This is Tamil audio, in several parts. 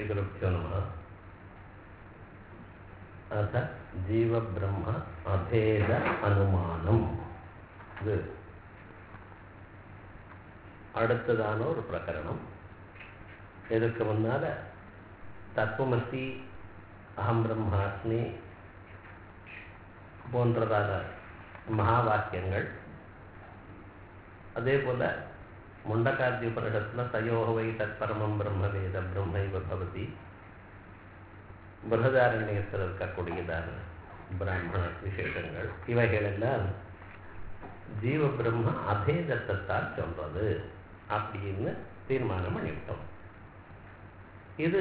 श्रीगुरुभ्यो नमः अथ जीवब्रह्म अभेद अनुमाனம் இது அடுத்ததான ஒரு பிரகரணம் இதற்கு முன்னால் தத்துவமசி அகம் பிரம்மாஸ்மி போன்றதான மகா வாக்கியங்கள் அதே போல் முண்டகார்த்தி உபனிடத்தில் தயோகவை தற்பரமம் பிரம்ம வேத பிரம்மைவ பவதி பிரகதாரண்யத்தில் இருக்கக்கூடியதான பிராமண விசேஷங்கள் இவைகளெல்லாம் ஜீவ பிரம்ம அபேதத்தைத்தான் சொல்றது அப்படின்னு தீர்மானம் பண்ணிவிட்டோம் இது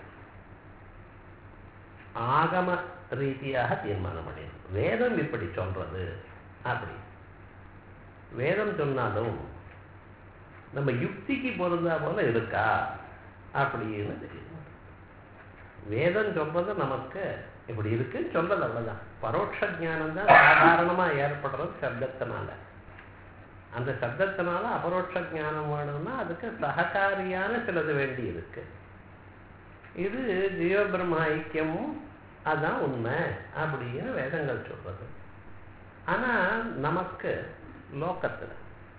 ஆகம ரீதியாக தீர்மானம் பண்ணிடும் வேதம் இப்படி சொல்றது அப்படி வேதம் சொன்னாலும் நம்ம யுக்திக்கு பொருந்தா போல இருக்கா அப்படின்னு தெரியும் வேதம் சொல்றது நமக்கு இப்படி இருக்குன்னு சொல்றது அவ்வளவுதான் பரோட்ச ஜானம் தான் சாதாரணமா ஏற்படுறது சப்தத்தினால அந்த சப்தத்தினால அபரோட்ச ஜானம் வேணும்னா அதுக்கு சககாரியான சிலது வேண்டி இருக்கு இது ஜீவபிரம்ம ஐக்கியமும் அதான் உண்மை அப்படின்னு வேதங்கள் சொல்றது ஆனா நமக்கு லோக்கத்துல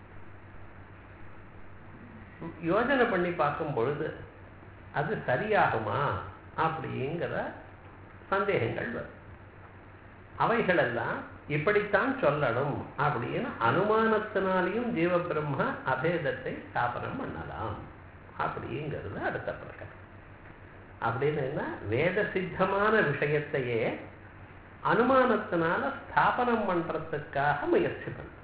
யோஜனை பண்ணி பார்க்கும் பொழுது அது சரியாகுமா அப்படிங்கிற சந்தேகங்கள் வரும் அவைகளெல்லாம் இப்படித்தான் சொல்லணும் அப்படின்னு அனுமானத்தினாலையும் ஜீவபிரம்ம அபேதத்தை ஸ்தாபனம் பண்ணலாம் அப்படிங்கிறது அடுத்த பிரகரம் அப்படின்னு என்ன வேத சித்தமான விஷயத்தையே அனுமானத்தினால ஸ்தாபனம் பண்றதுக்காக முயற்சி பண்ற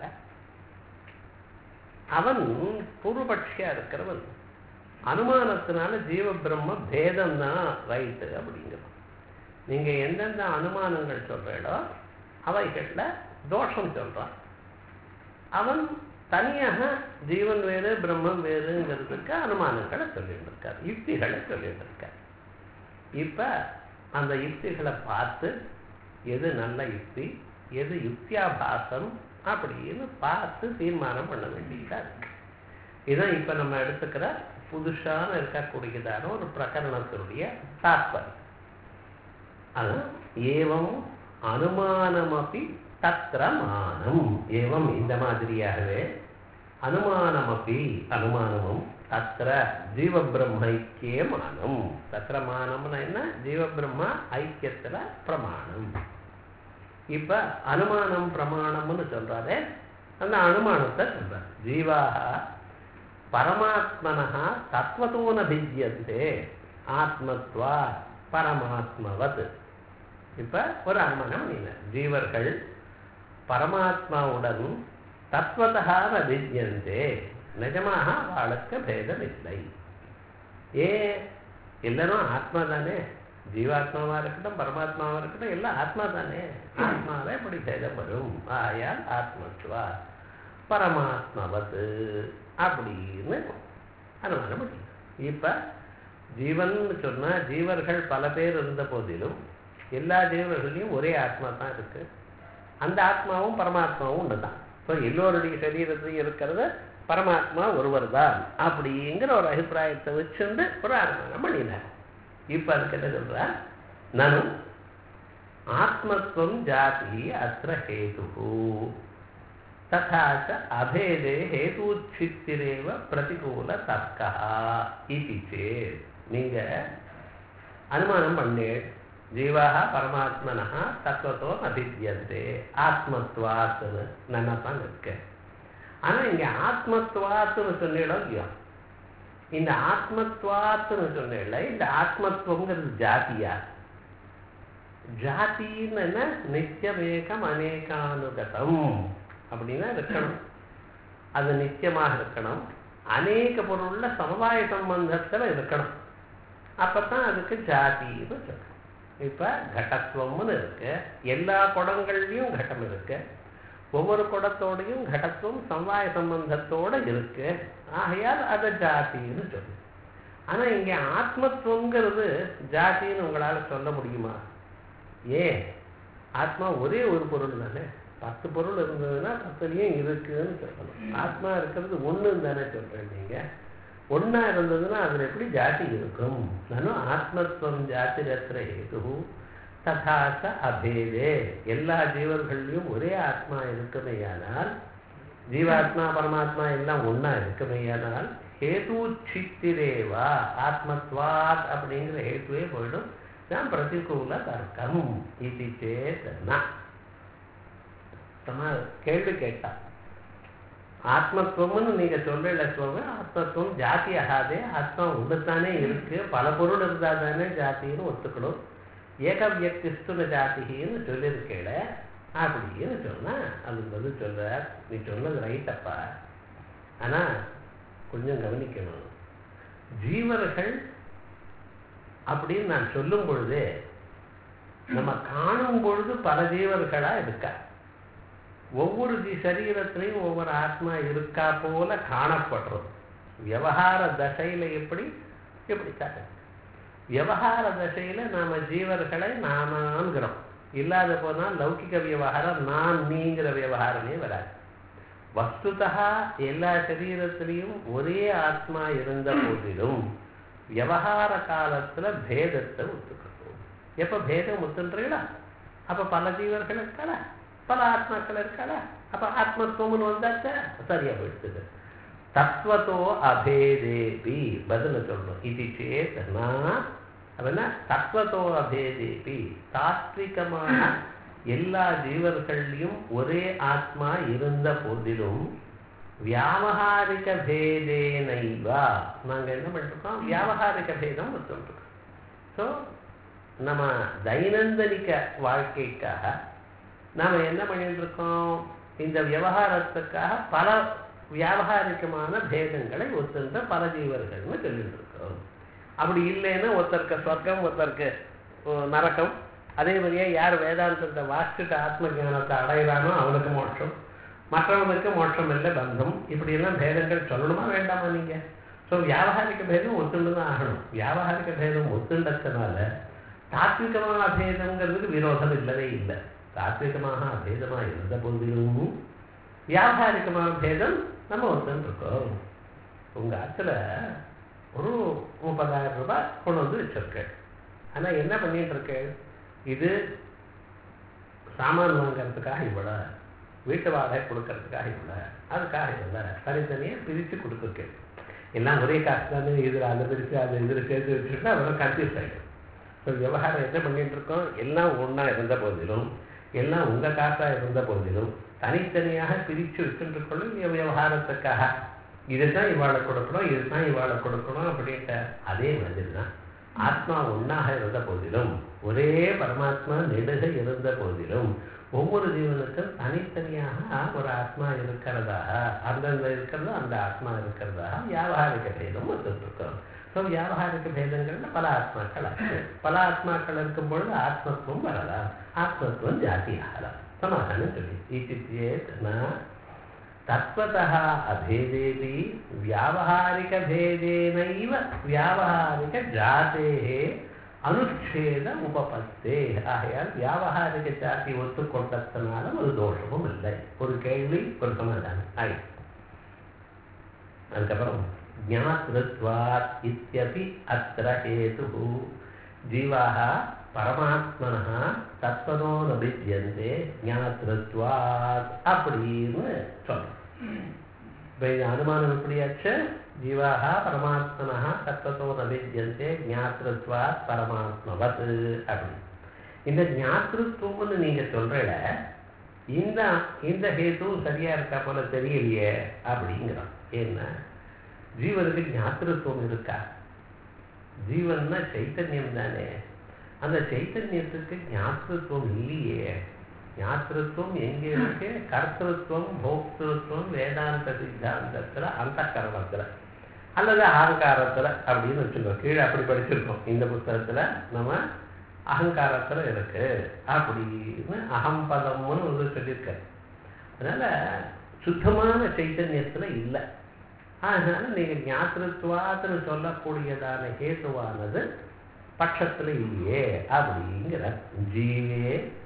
அவன் பூர்வபட்சியா இருக்கிறவன் அனுமானத்தினால ஜீவ பிரம்ம பேதம் தான் ரைட்டு அப்படிங்கிறான் நீங்க எந்தெந்த அனுமானங்கள் சொல்றீடோ அவைகள்ல தோஷம் சொல்றான் அவன் தனியாக ஜீவன் வேறு பிரம்மம் வேறுங்கிறதுக்கு அனுமானங்களை சொல்லிட்டு இருக்கார் யுக்திகளை சொல்லிட்டு இருக்கார் இப்ப அந்த யுக்திகளை பார்த்து எது நல்ல யுக்தி எது யுக்தியாபாசம் அப்படின்னு பார்த்து தீர்மானம் பண்ண வேண்டியதா இருக்கு இதான் இப்ப நம்ம எடுத்துக்கிற புதுசான இருக்கக்கூடியதான ஒரு பிரகரணத்தினுடைய தாற்பயம் அதான் ஏவம் அனுமானமப்பி தத்திர மானம் ஏவம் இந்த மாதிரியாகவே அனுமானமப்பி அனுமானமும் தத்திர ஜீவ பிரம்ம ஐக்கிய மானம் தத்திர மானம்னா என்ன ஜீவ பிரம்ம ஐக்கியத்துல பிரமாணம் இப்ப அனுமானம் பிரமாணம்னு சொல்றாரு அந்த அனுமானத்தை சொல்றாரு ஜீவாக பரமாத்மனா தத்துவத்தோன பிஜியந்தே ஆத்மத்வா பரமாத்மவத் இப்ப ஒரு அனுமானம் நீங்க ஜீவர்கள் பரமாத்மாவுடன் தத்துவதாக விஜயந்தே நிஜமாக அவளுக்கு பேதம் இல்லை ஏ எல்லாரும் ஆத்மா தானே ஜீவாத்மாவா இருக்கட்டும் பரமாத்மாவா இருக்கட்டும் எல்லாம் ஆத்மா தானே ஆத்மாவே எப்படி பேதம் வரும் ஆயால் ஆத்மத்வா பரமாத்மவத் அப்படின்னு அனுமானம் முடியும் இப்ப ஜீவன் சொன்னா ஜீவர்கள் பல பேர் இருந்த போதிலும் எல்லா ஜீவர்களையும் ஒரே ஆத்மா தான் இருக்கு அந்த ஆத்மாவும் பரமாத்மாவும் ஒன்றுதான் இப்போ எல்லோருடைய சரீரத்தையும் இருக்கிறது பரமாத்மா ஒருவர் தான் அப்படிங்கிற ஒரு அபிப்பிராயத்தை வச்சுருந்து ஒரு அனுமானம் பண்ணினார் இப்ப அதுக்கு என்ன சொல்ற நானும் ஆத்மத்துவம் ஜாதி அத்திர ஹேது ததா அபேதே ஹேதூச்சித்திரேவ பிரதிகூல தர்க்கா இது சேத் நீங்க அனுமானம் பண்ணேன் ஜீவாக பரமாத்மனா தத்துவத்தோ அபித்தியந்தே ஆத்மத்வாத்துன்னு நல்லா தான் இருக்கு ஆனா இங்க ஆத்மத்வாத்துன்னு சொன்னீங்களோ இல்லையோ இந்த ஆத்மத்வாத்துன்னு சொன்னீங்கள இந்த ஆத்மத்துவங்கிறது ஜாதியா ஜாத்தின்னு என்ன நித்தியமேகம் அநேகானுகதம் அப்படின்னா இருக்கணும் அது நித்தியமாக இருக்கணும் அநேக பொருள்ல சமுதாய சம்பந்தத்துல இருக்கணும் அப்பதான் அதுக்கு ஜாதின்னு சொல்லணும் இப்ப கடத்துவம்னு இருக்கு எல்லா குடங்கள்லயும் கட்டம் இருக்கு ஒவ்வொரு குடத்தோடையும் கடத்துவம் சமுதாய சம்பந்தத்தோட இருக்கு ஆகையால் அதை ஜாதின்னு சொல்லு ஆனா இங்க ஆத்மத்துவங்கிறது ஜாதின்னு உங்களால சொல்ல முடியுமா ஏன் ஆத்மா ஒரே ஒரு பொருள் தானே பத்து பொருள் இருந்ததுன்னா பத்துலயும் இருக்குன்னு சொல்லணும் ஆத்மா இருக்கிறது ஒண்ணு தானே சொல்றேன் நீங்க ஒண்ணா இருந்ததுன்னா அதுல எப்படி ஜாதி இருக்கும் நானும் ஆத்மத்துவம் ஜாதி ரத்ர ஹேது ததாச அபேதே எல்லா ஜீவர்கள்லையும் ஒரே ஆத்மா இருக்குமேயானால் ஜீவாத்மா பரமாத்மா எல்லாம் ஒண்ணா இருக்குமேயானால் ஹேது சித்திரேவா ஆத்மத்வாத் அப்படிங்கிற ஹேத்துவே போயிடும் நான் பிரதிகூல தர்க்கம் இது சேதனா நம்ம கேள்வி கேட்டா ஆத்மத்துவம்னு நீங்க சொல்லல சுவாமி ஆத்மத்துவம் ஜாதி ஆகாதே ஆத்மா ஒன்றுத்தானே இருக்கு பல பொருள் இருந்தா தானே ஜாத்தின்னு ஒத்துக்கணும் ஏக வியக்திஸ்துன ஜாதின்னு சொல்லியிருக்கேள அப்படின்னு சொன்னா அது பதில் சொல்ற நீ சொன்னது ரைட்டப்பா ஆனா கொஞ்சம் கவனிக்கணும் ஜீவர்கள் அப்படின்னு நான் சொல்லும் பொழுது நம்ம காணும் பொழுது பல ஜீவர்களா இருக்கா ஒவ்வொரு ஜீ சரீரத்திலையும் ஒவ்வொரு ஆத்மா இருக்கா போல காணப்படுறது விவகார தசையில எப்படி எப்படி காட்டு விவகார தசையில நாம ஜீவர்களை நானான்கிறோம் இல்லாத போனால் லௌகிக விவகாரம் நான் நீங்கிற விவகாரமே வராது வஸ்துதா எல்லா சரீரத்திலையும் ஒரே ஆத்மா இருந்த போதிலும் விவகார காலத்துல பேதத்தை ஒத்துக்கணும் எப்ப பேதம் ஒத்துன்றீங்களா அப்ப பல ஜீவர்கள் இருக்காளா பல ஆத்மாக்கள் இருக்காளா அப்ப ஆத்மத்துவம்னு வந்தாச்சா சரியா போயிடுது தத்துவத்தோ அபேதேபி பதில சொல்லணும் இது சேத்தனா அப்படின்னா தத்துவத்தோ அபேதேபி தாத்விகமான எல்லா ஜீவர்கள்லையும் ஒரே ஆத்மா இருந்த போதிலும் வியாபகாரிக பேதேனைவா நாங்க என்ன பண்ணிருக்கோம் வியாபகாரிக பேதம் ஒத்துருக்கோம் ஸோ நம்ம தைனந்தனிக்க வாழ்க்கைக்காக நாம என்ன பண்ணிட்டு இருக்கோம் இந்த விவகாரத்துக்காக பல வியாபகாரிகமான பேதங்களை ஒத்துன்ற பல ஜீவர்கள்னு சொல்லிட்டு இருக்கோம் அப்படி இல்லைன்னா ஒருத்தருக்கு சொர்க்கம் ஒருத்தருக்கு நரக்கம் அதே மாதிரியே யார் வேதாந்தத்தை வாசிச்சுட்டு ஆத்ம ஞானத்தை அடையிறானோ அவனுக்கு மோட்சம் மற்றவனுக்கு மோட்சம் இல்லை பந்தம் இப்படியெல்லாம் பேதங்கள் சொல்லணுமா வேண்டாமா நீங்க ஸோ வியாபகாரிக பேதம் ஒத்துண்டு தான் ஆகணும் வியாபகாரிக பேதம் ஒத்துண்டதுனால தாத்விகமான அபேதங்கிறதுக்கு விரோதம் இல்லவே இல்லை தாத்விகமாக அபேதமா இருந்த போதிலும் வியாபாரிகமான பேதம் நம்ம ஒருத்தன் இருக்கோம் உங்க ஆத்துல ஒரு முப்பதாயிரம் ரூபாய் கொண்டு வந்து வச்சிருக்கேன் ஆனா என்ன பண்ணிட்டு இருக்கேன் இது சாமான் வாங்கறதுக்காக இவ்வளோ வீட்டு வாடகை கொடுக்கறதுக்காக இவ்வளோ அதுக்காக இவ்வளோ தனித்தனியாக பிரித்து கொடுத்துருக்கேன் எல்லாம் ஒரே காசு தானே இதில் அதை பிரித்து அதை இதில் சேர்த்து வச்சுட்டு அப்புறம் கன்ஃபியூஸ் ஆகிடும் ஸோ விவகாரம் என்ன பண்ணிட்டு இருக்கோம் எல்லாம் ஒன்றா இருந்த போதிலும் எல்லாம் உங்கள் காசாக இருந்த போதிலும் தனித்தனியாக பிரித்து வச்சுருக்கணும் விவகாரத்துக்காக இதுதான் இவாளை கொடுக்கணும் இதுதான் இவாளை கொடுக்கணும் அப்படின்ட்டு அதே மாதிரி தான் ஆத்மா ஒன்றாக இருந்த போதிலும் ஒரே பரமாத்மா நெடுக இருந்த போதிலும் ஒவ்வொரு ஜீவனுக்கும் தனித்தனியாக ஒரு ஆத்மா இருக்கிறதாக அந்தந்த இருக்கிறது அந்த ஆத்மா இருக்கிறதாக வியாபாரிக பேதம் வந்துருக்கோம் ஸோ வியாபாரிக பேதங்கள்ல பல ஆத்மாக்கள் ஆச்சு பல ஆத்மாக்கள் இருக்கும் பொழுது ஆத்மத்துவம் வரலாம் ஆத்மத்துவம் ஜாதி ஆகலாம் சமாதானம் சொல்லி இத்தியேத் தத்வதः அபேதேபி வியாபகாரிகபேதேனைவ வியாபகாரிகஜாதேः அனுச்சேத உபபத்தே ஆகையால் வியாபகாரிக ஜாதி ஒத்துக்கொண்டதுனால ஒரு தோஷமும் இல்லை ஒரு கேள்வி ஒரு சமாதானம் ஆய் அதுக்கப்புறம் ஜாத்திருத்வாத் இத்தியபி அத்திர ஹேது ஜீவாக பரமாத்மனா தத்வதோ நபித்தியந்தே ஞாத்திருத்வாத் அப்படின்னு சொல்றோம் இப்போ இந்த அனுமானம் எப்படியாச்சு ஜீவாக பரமாத்மனா தத்வதோ நபித்தியந்தே ஞாத்திருத்வாத் பரமாத்மவத் அப்படி இந்த ஞாத்திருத்துவம்னு நீங்க சொல்றல இந்த இந்த ஹேத்து சரியா இருக்கா போல தெரியலையே அப்படிங்கிறோம் ஏன்னா ஜீவனுக்கு ஞாத்திருத்துவம் இருக்கா ஜீவன்னா சைத்தன்யம் தானே அந்த சைத்தன்யத்துக்கு ஞாத்திருத்துவம் இல்லையே ஞாத்திருத்துவம் எங்கே இருக்கு கர்த்திருவம் போக்திருத்துவம் வேதாந்த சித்தாந்தத்துல அந்த கரணத்துல அல்லது அகங்காரத்துல அப்படின்னு வச்சுருக்கோம் கீழே அப்படி படிச்சிருக்கோம் இந்த புத்தகத்துல நம்ம அகங்காரத்துல இருக்கு அப்படின்னு அகம்பதம்னு ஒரு சொல்லியிருக்க அதனால சுத்தமான சைத்தன்யத்துல இல்லை அதனால நீங்க ஞாத்திருத்துவாத்துன்னு சொல்லக்கூடியதான ஹேத்துவானது பட்சத்துல இல்லையே அப்படிங்கிற ஜீவே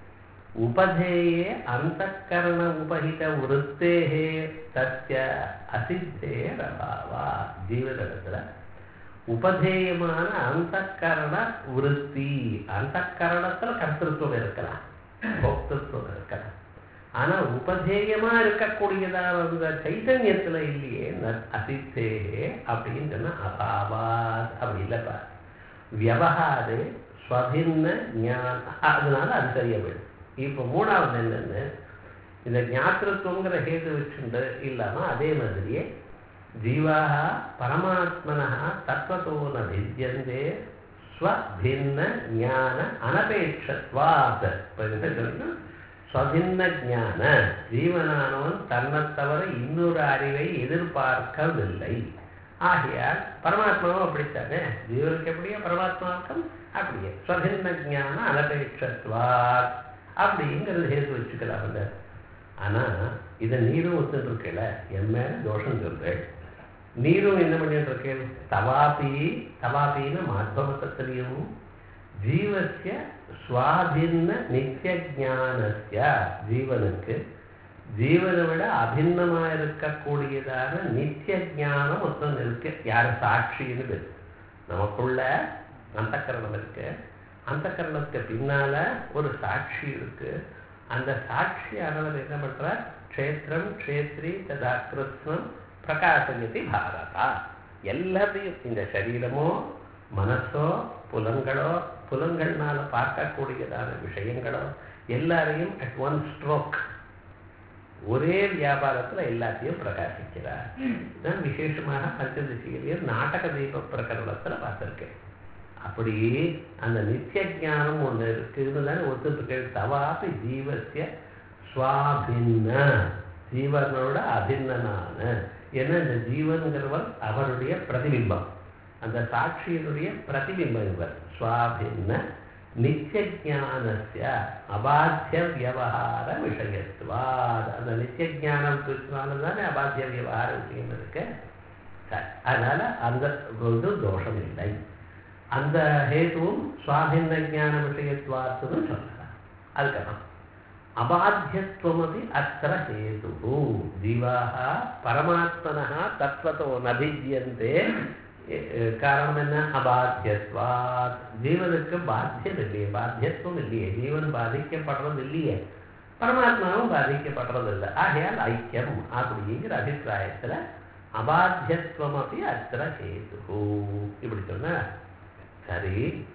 உபதேயே அந்தக்கரண உபகித விருத்தேகே தஸ்ய அசித்தே அபாவா ஜீவனிடத்துல உபதேயமான அந்தக்கரண விருத்தி அந்தக்கரணத்துல கர்த்தத்துவம் இருக்கலாம் போக்தத்துவம் இருக்கலாம் ஆனா உபதேயமா இருக்கக்கூடியதான அந்த சைத்தன்யத்துல இல்லையே ந- அசித்தே அப்படின்னு சொன்னா அபாவாத் அப்படி இல்லப்பா வியவஹாரே ஸ்வபின்ன ஞான அதனால அது சரியா போயிடும் இப்போ மூணாவது என்னன்னு இந்த ஞாத்திருத்துவங்கிற ஹேது வச்சுண்டு இல்லாம அதே மாதிரியே ஜீவாக பரமாத்மனா தத்துவத்தோ ந வித்தியந்தே ஸ்வபின்ன ஞான அனபேட்சத்வாத் இப்ப என்ன சொல்லுங்க ஸ்வபின்ன ஞான ஜீவனானவன் தன்னை தவிர இன்னொரு அறிவை எதிர்பார்க்கவில்லை ஆகையால் பரமாத்மாவும் அப்படித்தானே ஜீவனுக்கு எப்படியோ பரமாத்மாவுக்கும் அப்படியே ஸ்வபின்ன ஞான அனபேட்சத்வாத் அப்படிங்கிறது ஹேத்து வச்சுக்கலாம் அந்த ஆனா இதை நீரும் ஒத்துட்டு இருக்கல என் மேல தோஷம் சொல்றேன் நீரும் என்ன பண்ணிட்டு இருக்கேன் தவாபி தவாபின்னு மாத்மமத்தத்திலையும் ஜீவசிய சுவாதின்ன நித்திய ஞானஸ்ய ஜீவனுக்கு ஜீவனை விட அபின்னமா இருக்கக்கூடியதான நித்திய ஞானம் மொத்தம் இருக்கு யார் சாட்சின்னு பேரு நமக்குள்ள அந்தக்கரணம் இருக்கு அந்தக்கரணத்துக்கு பின்னால ஒரு சாட்சி இருக்கு அந்த சாட்சியானவர் என்ன பண்றார் க்ஷேத்திரம் க்ஷேத்ரி ததா கிருத்னம் பிரகாசயதி பாரதா எல்லாத்தையும் இந்த சரீரமோ மனசோ புலங்களோ புலங்கள்னால பார்க்கக்கூடியதான விஷயங்களோ எல்லாரையும் அட் ஒன் ஸ்ட்ரோக் ஒரே வியாபாரத்துல எல்லாத்தையும் பிரகாசிக்கிறார் நான் விசேஷமாக பஞ்சதிசியிலேயே நாடக தீப பிரகரணத்துல பார்த்திருக்கேன் அப்படி அந்த நித்திய ஞானம் ஒண்ணு இருக்குன்னு தானே ஒத்துட்டு தவாபி ஜீவசிய சுவாபின்ன ஜீவனோட அபின்னனான ஏன்னா இந்த ஜீவன்கிறவர் அவருடைய பிரதிபிம்பம் அந்த சாட்சியினுடைய பிரதிபிம்பம் இவர் சுவாபின்ன நித்திய ஞானஸ்ய அபாத்திய வியவகார விஷயத்துவாத் அந்த நித்திய ஞானத்தினால தானே அபாத்திய வியவகார விஷயம் இருக்கு சரி. அதனால அந்த ஒரு தோஷம் இல்லை அந்த ஹேதுவும் சுவாபின்ன ஞான விஷயத்துவாத்துன்னு சொல்லலாம் அதுக்கப்புறம் அபாத்தியத்துவமபி அத்திர ஹேது ஜீவாக பரமாத்மனः தத்வத்தோ நபிஜியந்தே காரணம் என்ன அபாத்தியத்வாத் ஜீவனுக்கு பாத்தியம் இல்லையே பாத்தியத்துவம் இல்லையே ஜீவன் பாதிக்கப்படுறது இல்லையே பரமாத்மாவும் பாதிக்கப்படுறது இல்லை ஆகையால் ஐக்கியம் அப்படிங்கிற அபிப்பிராயத்துல அபாத்தியத்துவம் அப்படி அத்திர ஹேது இப்படி சொன்ன சரி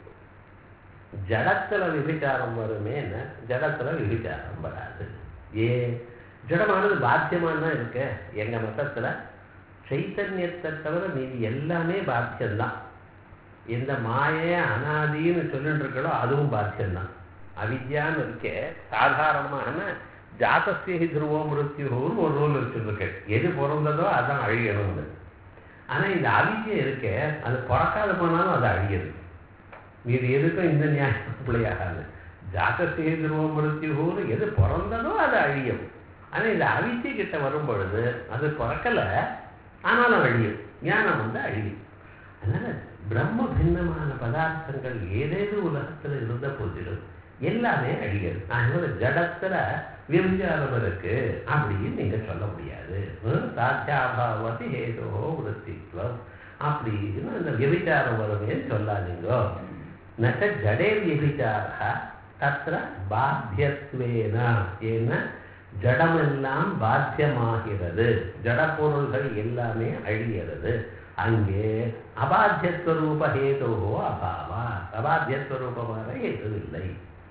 ஜடத்துல விபிச்சாரம் வருமே என்ன ஜடத்துல விபிச்சாரம் வராது ஏன் ஜடமானது பாத்தியமானா இருக்கு எங்க மதத்துல சைத்தன்யத்தை தவிர மீதி எல்லாமே பாத்தியம்தான் எந்த மாய அனாதின்னு சொல்லிட்டு இருக்கோ அதுவும் பாத்தியம்தான் அவித்யான்னு இருக்கே சாதாரணமான ஜாத்தசிய துருவோ மிருத்யுன்னு ஒரு ரூல் வச்சுருக்கேன் எது பிறந்ததோ அதான் அழியணும்னு ஆனா இந்த அவித்யை இருக்கே அது பிறக்காத போனாலும் அது அழியுது மீது எதுக்கும் இந்த நியாயம் பிள்ளையாகாது ஜாத்தசிய துருவோ மிருத்யுன்னு எது பிறந்ததோ அது அழியும் ஆனா இந்த அவித்யை கிட்ட வரும் பொழுது அது பிறக்கல ஆனாலும் அழியும் ஞானம் வந்து அழியும் அதனால பிரம்ம பின்னமான பதார்த்தங்கள் ஏதேது உலகத்துல இருந்த போதிலும் எல்லாமே அழிகிறது அதனால ஜடத்துல விபச்சாரம் இருக்கு அப்படின்னு நீங்க சொல்ல முடியாது ஹம், சாத்தியாபாவதி ஹேதோ விருத்தித்வம் அப்படின்னு அந்த விபச்சாரம் வருமே சொல்லாதீங்க நச்ச ஜடே விபச்சாரா தத்திர பாத்தியத்வேன ஏன்னா ஜடமெல்லாம் பாத்தியமாகிறது ஜடப்பொருள்கள் எல்லாமே அழிகிறது அங்கே அபாத்தியஸ்வரூப ஹேதோ அபாவா அபாத்தியஸ்வரூபமான ஹேது இல்லை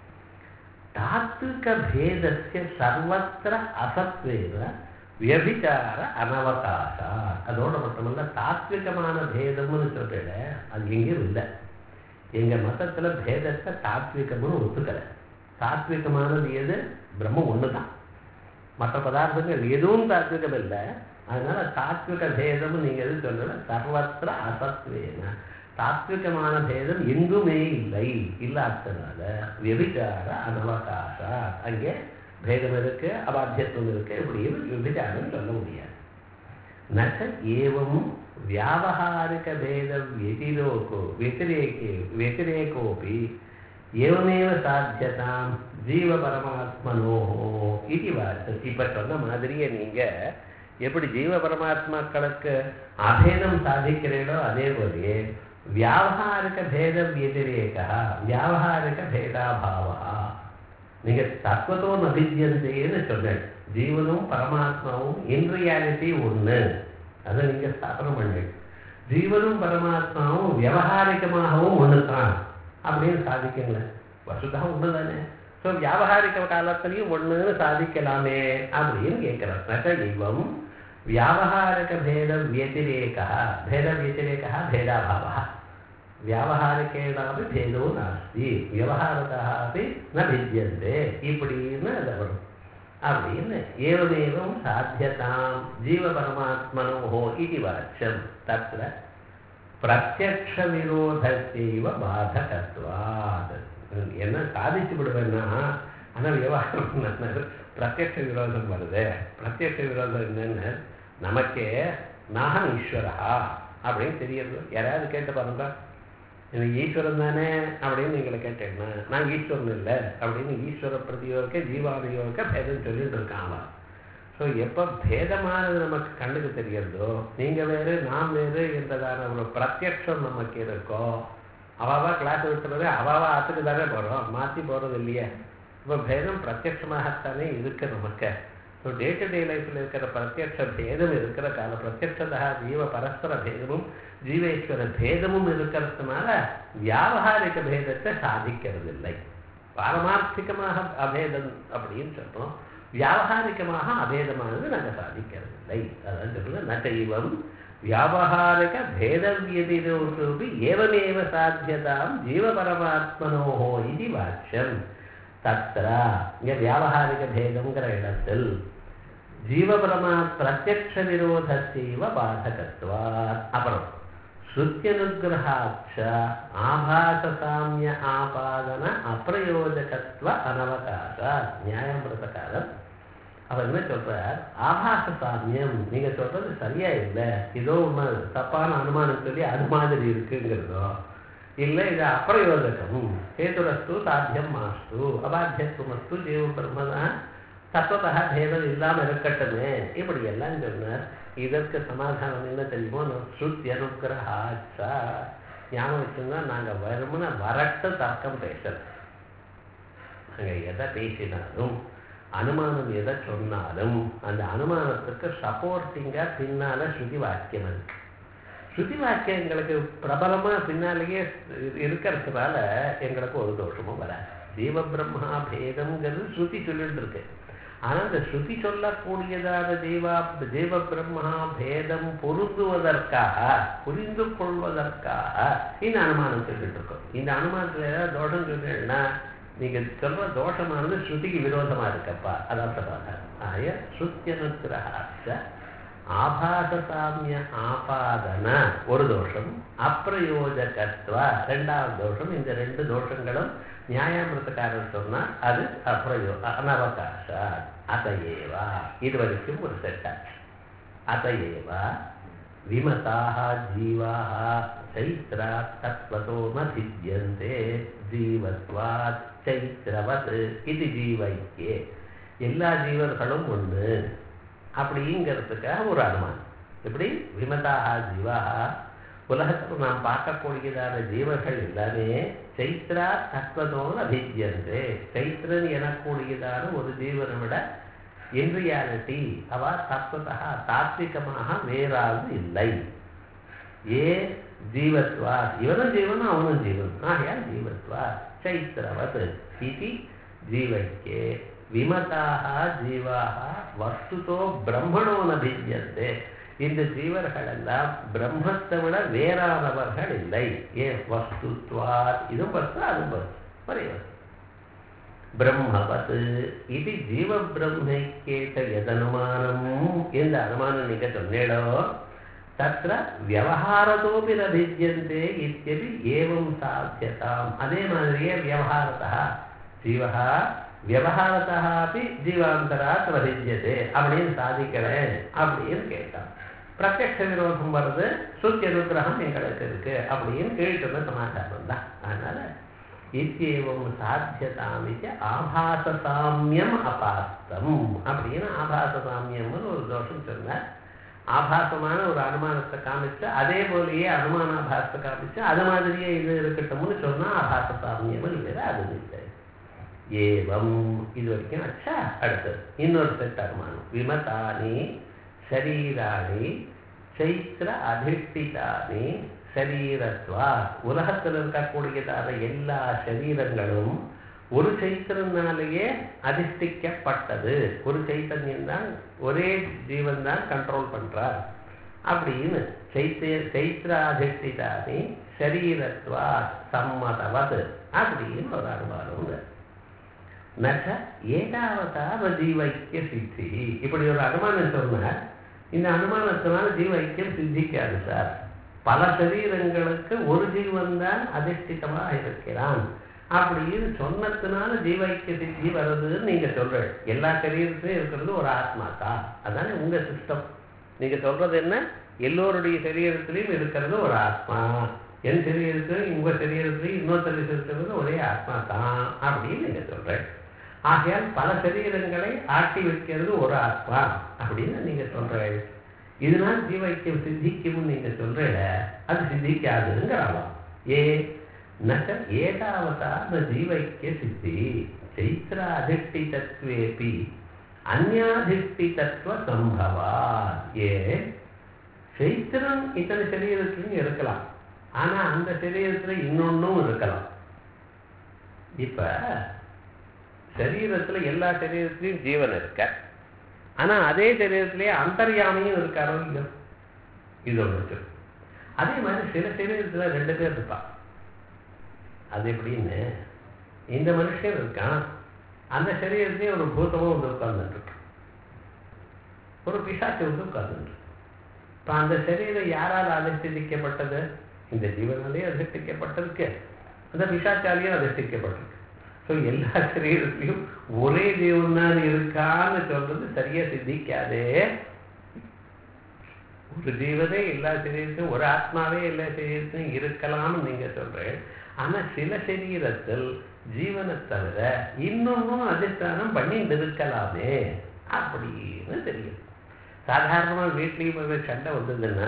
தாத்விக பேதஸ்ய சர்வத்திர அசத்வேன வியபிச்சார அனவகாசா அதோட மட்டுமல்ல தாத்விகமான பேதம்னு சொல்றேன் அது எங்கேயும் இல்லை எங்க மதத்துல பேதத்தை தாத்விகம்னு ஒத்துக்கல தாத்விகமானது எது பிரம்மம் ஒண்ணுதான் மற்ற பதார்த்தங்கள் எதுவும் தாத்விகம் இல்லை அதனால தாத்விக பேதம் நீங்க எது சொல்லல சர்வத்திர அசத்வேன தாத்விகமான பேதம் எங்குமே இல்லை இல்லாததுனால விபிச்சார அனவகாசா அங்கே பேதம் இருக்கு அபாத்தியத்துவம் இருக்கு இப்படியும் விபிச்சாரம் சொல்ல முடியாது நச்ச ஏவம் வியாபகாரிக பேத व्यतिरोको व्यतिरेके व्यतिरेकोऽपि ஏவமேவ சாத்தியதாம் ஜீவ பரமாத்மனோ இது வார்த்தை இப்ப சொன்ன மாதிரியே நீங்க எப்படி ஜீவ பரமாத்மாக்களுக்கு அபேதம் சாதிக்கிறீர்களோ அதே போலயே வியாவகாரிக பேத வியதிரேகா வியாவகாரிக பேதாபாவா நீங்க தத்துவத்தோ நபிஜியந்தேன்னு சொன்னேன் ஜீவனும் பரமாத்மாவும் இன் ரியாலிட்டி ஒண்ணு அதை நீங்க ஸ்தாபனம் பண்ணீங்க ஜீவனும் பரமாத்மாவும் விவகாரிகமாகவும் ஒன்று தான் அப்படின்னு சாதிக்கங்களேன் வசுதா ஒன்று தானே ஸோ வியாபகாரிக காலத்திலையும் ஒன்றுன்னு சாதிக்கலாமே அப்படின்னு கேட்குறேன் நக இவம் வியாபகாரிக பேத வியதிரேகா பேத வியதிரேகா பேதாபாவா வியாபகாரிகேனாப்பி பேதோ நாஸ்தி விவகாரதா அப்படி ந भिद्यन्ते இப்படின்னு அது வரும் அப்படின்னு ஏவமேவம் சாத்தியதாம் ஜீவபரமாத்மனோ இது வாச்சியம் தத்திர பிரத்யக்ஷ விரோதத்தைவ பாதகத்வாத் என்ன சாதிச்சு விடுவேன்னா ஆனால் விவகாரம் என்ன பிரத்யக்ஷ விரோதம் வருது பிரத்யக்ஷ விரோதம் என்னன்னு நமக்கே நாகம் ஈஸ்வரா அப்படின்னு தெரியுது யாராவது கேட்டு பாருங்க எனக்கு ஈஸ்வரன் தானே அப்படின்னு நீங்களை கேட்டேன்னா நான் ஈஸ்வரன் இல்லை அப்படின்னு ஈஸ்வர பிரதியோக ஜீவாதியோக பேதம் சொல்லிட்டு இருக்காங்க ஸோ எப்போ பேதமானது நமக்கு கண்ணுக்கு தெரியறதோ நீங்கள் வேறு நான் வேறு என்றதான ஒரு பிரத்யக்ஷம் நமக்கு இருக்கோ அவாவா கிளாஸ் விட்டுறது அவாவா ஆற்றுக்கு தானே போகிறோம் மாற்றி போகிறது இல்லையே இப்போ பேதம் பிரத்யட்சமாகத்தானே இருக்கு நமக்கு ஸோ டே டு டே லைஃப்பில் இருக்கிற பிரத்யக்ஷ பேதம் இருக்கிற கால பிரத்யக்ஷதா ஜீவ பரஸ்பர பேதமும் ஜீவேஸ்வர பேதமும் இருக்கிறதுனால வியாபகாரிக பேதத்தை சாதிக்கிறது இல்லை பாரமார்த்திகமாக அபேதம் அப்படின்னு சொல்றோம் வியாபகாரிகமாக அபேதமானது நாங்கள் சாதிக்கிறது இல்லை அதான் சொல்லுங்க நகைவம் வியாபகாரிக பேதவியதிரோபி ஏவமேவ சாத்தியதாம் ஜீவபரமாத்மனோ இது வாக்கியம் தத்ரா இங்க வியாபகாரிக பேதங்கிற இடத்தில் ஜீவபரமா பிரத்யக்ஷ விரோதத்தைவ பாதகத்வாத் அப்புறம் ஸ்ருத்தியனுகிரகாட்ச ஆபாசசாமிய ஆபாதன அப்பிரயோஜகத்துவ அனவகாச நியாயம் பிரகாரம் அவர் என்ன சொல்றார் ஆபாச சாமியம் நீங்க சொல்றது சரியா இல்லை ஏதோ ஒன்று தப்பான அனுமானம் சொல்லி அது மாதிரி இருக்குங்கிறதோ இல்லை இது அப்பிரயோஜகம் ஹேதுரஸ்து சாத்தியம் மாஸ்து அபாத்தியத்துவமஸ்து ஜீவ பிரம்மதான் தத்துவத்தா பேதம் இல்லாமல் இருக்கட்டுமே இப்படி எல்லாம் சொன்னார் இதற்கு சமாதானம் என்ன தெரியுமோ ஸ்ருத்தி அனுகிரகாச்சா ஞாபகம் வச்சுன்னா நாங்கள் வருமுன வரட்டு தர்க்கம் பேசல நாங்கள் எதை பேசினாலும் அனுமானம் எதை சொன்னாலும் அந்த அனுமானத்துக்கு சப்போர்ட்டிங்காக பின்னால ஸ்ருதி வாக்கியம் இருக்கு ஸ்ருதி வாக்கியம் எங்களுக்கு பிரபலமாக பின்னாலேயே இருக்கிறதுனால எங்களுக்கு ஒரு தோஷமும் வராது ஜீவ பிரம்மா பேதம்ங்கிறது ஸ்ருதி சொல்லிட்டு இருக்கு ஆனால் அந்த ஸ்ருதி சொல்லக்கூடியதான ஜீவா ஜீவ பிரம்மா பேதம் பொருந்துவதற்காக புரிந்து கொள்வதற்காக இந்த அனுமானம் சொல்லிட்டு இருக்கோம் இந்த அனுமானத்தில் ஏதாவது தோஷம் சொன்னீங்கன்னா நீங்க சொல்ற தோஷமானது ஸ்ருதிக்கு விரோதமா இருக்கப்பா அதான் சமாதானம் ஆய ஸ்ருத்தியனுக்கிரகாச்ச ஆபாசசாமிய ஆபாதன ஒரு தோஷம் அப்பிரயோஜகத்வ ரெண்டாவது தோஷம் இந்த ரெண்டு தோஷங்களும் நியாயாமிரத்தக்காரர் சொன்னால் அது அப்பிரயோ அனவகாச அதையேவா இது வரைக்கும் ஒரு செட்டாச்சு அதையேவா விமதாக ஜீவாக சைத்ரா தத்வதோ ந भिद्यन्ते ஜீவத்வாத் சைத்திரவத் இது ஜீவைக்கே எல்லா ஜீவர்களும் ஒன்று அப்படிங்கிறதுக்காக ஒரு அனுமானம் எப்படி விமதாக ஜீவாக உலகத்தில் நாம் பார்க்கக்கூடியதான ஜீவர்கள் எல்லாமே சைத்ரா தத்வதோடு அபிஜியந்து சைத்திரன் எனக்கூடியதான ஒரு ஜீவனை விட இன் ரியாலிட்டி அவ தத்துவத்தா தாத்விகமாக வேறாவது இல்லை ஏ ஜீவத்வா இவனும் ஜீவனும் அவனும் ஜீவன் ஆகையால் ஜீவத்வா சைத்திரவத் இது ஜீவைக்கே விமதாக ஜீவாக வஸ்துதோ பிரம்மணோ நபிஜியந்தே இந்த ஜீவர்கள் எல்லாம் பிரம்மத்தை விட வேறானவர்கள் இல்லை ஏன் வஸ்துத்வா இதுவும் வஸ்து அதுவும் வஸ்து ஒரே வஸ்து பிரம்மவத் இது ஜீவ பிரம்மைக்கேட்ட எதனுமானம் எந்த அனுமானம் நீங்க சொன்னேடோ தத்திர வியவஹாரத்தோப்பி நபிஜியந்தே இத்தியபி ஏவம் சாத்தியதாம் அதே மாதிரியே வியவஹாரத்தா ஜீவஹா வியவஹாரத்தா அப்படி ஜீவாந்தராத் வதிஜ்யதே அப்படின்னு சாதிக்கிறேன் அப்படின்னு கேட்டான் பிரத்யக்ஷ விரோதம் வருது சுத்தி அனுகிரகம் எங்களுக்கு இருக்கு அப்படின்னு கேட்டு சமாதானம் தான் அதனால இத்தியேவம் சாத்தியதாமிச்ச ஆபாச சாமியம் அபாஸ்தம் அப்படின்னு ஆபாச சாமியம்னு ஒரு தோஷம் சொன்னார் ஆபாசமான ஒரு அனுமானத்தை காமிச்சு அதே போலயே அனுமானாபாசத்தை காமிச்சு அது மாதிரியே இது இருக்கட்டும்னு சொன்னா ஆபாச சாமியம் வேற அது இல்லை ஏவம் இது வரைக்கும் அச்சா அடுத்தது இன்னொரு செட் அனுமானம் விமதானி சரீராணி சைத்திர அதிஷ்டிதானி சரீரத்வா உலகத்தில் இருக்கக்கூடியதான எல்லா சரீரங்களும் ஒரு சைத்திரனாலேயே அதிஷ்டிக்கப்பட்டது ஒரு சைத்தன்யம் தான் ஒரே ஜீவன் தான் கண்ட்ரோல் பண்றார் அப்படின்னு சைத்திய சைத்திராதிஷ்டிதானி சரீரத்வா சம்மதவது அப்படின்னு ஒரு அனுமானம் நச்ச ஏகாவதா ஜீவைக்கிய சித்தி இப்படி ஒரு அனுமானம் சொன்னார் இந்த அனுமானத்தினால ஜீவ ஐக்கியம் சித்திக்காது சார் பல சரீரங்களுக்கு ஒரு ஜீவன் தான் அதிஷ்டிதமாக இருக்கிறான் அப்படின்னு சொன்னதுனால ஜீவ ஐக்கிய சித்தி வருதுன்னு நீங்க சொல்ற எல்லா சரீரத்திலையும் இருக்கிறது ஒரு ஆத்மா தான் அதானே உங்க சிஸ்டம் நீங்க சொல்றது என்ன எல்லோருடைய சரீரத்திலையும் இருக்கிறது ஒரு ஆத்மா என் சரீரத்திலும் உங்க சரீரத்திலையும் இன்னொருத்தர் இருக்கிறது ஒரே ஆத்மா தான் அப்படின்னு நீங்க சொல்ற ஆகையால் பல சரீரங்களை ஆட்டி வைக்கிறது ஒரு ஆத்மா அப்படின்னு நீங்க சொல்ற இதனால் ஜீவைக்கியம் சித்திக்கும் நீங்க சொல்ற அது சித்திக்காதுங்கிறாலாம் ஏ நக ஏகாவதா ஜீவைக்கிய சித்தி சைத்திர அதிஷ்டிதத்வேபி அந்யாதிஷ்டிதத்துவ சம்பவா ஏ சைத்திரம் இத்தனை சரீரத்திலையும் இருக்கலாம் ஆனா அந்த சரீரத்துல இன்னொன்னும் இருக்கலாம் இப்ப சரீரத்துல எல்லா சரீரத்திலையும் ஜீவன் இருக்க ஆனா அதே சரீரத்திலேயே அந்தர்யாமியும் இருக்காரோ இல்லையோ இது ஒன்று அதே மாதிரி சில சரீரத்துல ரெண்டு பேர் இருப்பான் அது எப்படின்னு இந்த மனுஷன் இருக்கான் அந்த சரீரத்திலேயே ஒரு பூதமும் வந்து உட்கார்ந்துட்டு இருக்கு ஒரு பிசாச்சு வந்து உட்கார்ந்துட்டு இப்ப அந்த சரீரம் யாரால் அதிஷ்டிக்கப்பட்டது இந்த ஜீவனாலேயே அதிஷ்டிக்கப்பட்டிருக்கு அந்த பிசாச்சாலையும் அதிஷ்டிக்கப்பட்டிருக்கு ஸோ எல்லா சரீரத்திலையும் ஒரே ஜீவன் தான் இருக்கான்னு சொல்றது சரியா சித்திக்காதே ஒரு ஜீவனே எல்லா சரீரத்திலும் ஒரு ஆத்மாவே எல்லா சரீரத்திலும் இருக்கலாம்னு நீங்க சொல்றேன் ஆனா சில சரீரத்தில் ஜீவனை தவிர இன்னொன்னும் அதிஷ்டானம் பண்ணிட்டு இருக்கலாமே அப்படின்னு தெரியும் சாதாரணமா வீட்லயும் சண்டை வந்ததுன்னா